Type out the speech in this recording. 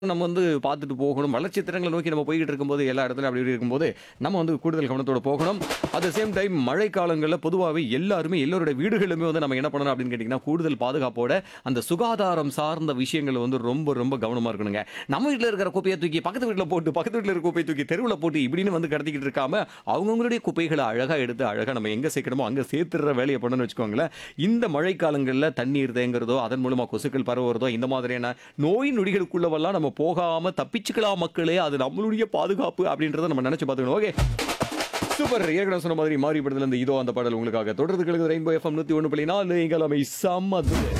நம்ம வந்து பார்த்துட்டு போகணும். வளர்ச்சி திட்டங்கள நோக்கி நம்ம போய்க்கிட்டு இருக்கும்போது, எல்லா இடத்துலயும் அப்படி இப்படி இருக்கும்போது, நம்ம வந்து கூடுதல் கவனத்தோட போகணும். அட் த சேம் டைம் மழை காலங்கள்ல பொதுவாவே எல்லாருமே எல்லோருடைய வீடுகளிலுமே வந்து நம்ம என்ன பண்ணணும் அப்படின்னு கேட்டீங்கன்னா, கூடுதல் பாதுகாப்போட அந்த சுகாதாரம் சார்ந்த விஷயங்கள் வந்து ரொம்ப ரொம்ப கவனமா இருக்கணுங்க. நம்ம வீட்ல இருக்கிற குப்பைய தூக்கி பக்கத்து வீட்ல போட்டு, பக்கத்து வீட்ல இருக்கிற குப்பைய தூக்கி தெருவுல போட்டு இப்படின்னு வந்து கடத்திக்கிட்டு இருக்காம, அவங்கவங்களுடைய குப்பைகள அழகா எடுத்து அழகா நம்ம எங்க சேர்க்கணுமோ அங்க சேர்த்துடுற வேலைய பண்ணோம்னு வச்சுக்கோங்களேன். இந்த மழை காலங்கள்ல தண்ணீர் தேங்குறதோ, அதன் மூலமா கொசுக்கள் பரவுறதோ, இந்த மாதிரியான நோய் நொடிகளுக்குள்ளவெல்லாம் நம்ம போகாம தப்பிச்சுக்கலாம் மக்களே. அது நம்மளுடைய பாதுகாப்பு அப்படின்றத நம்ம நினைச்சு பார்த்துக்கணும். ஓகே. சூப்பர். ஏற்கனவே சொன்ன மாதிரி மாரி படத்துல இருந்து இதோ அந்த பாடல் உங்களுக்காக. தொடர்ந்து கேளுங்க ரெயின்போ எஃப்எம் 101.4 எங்கள் அமை செம்ம தூளு.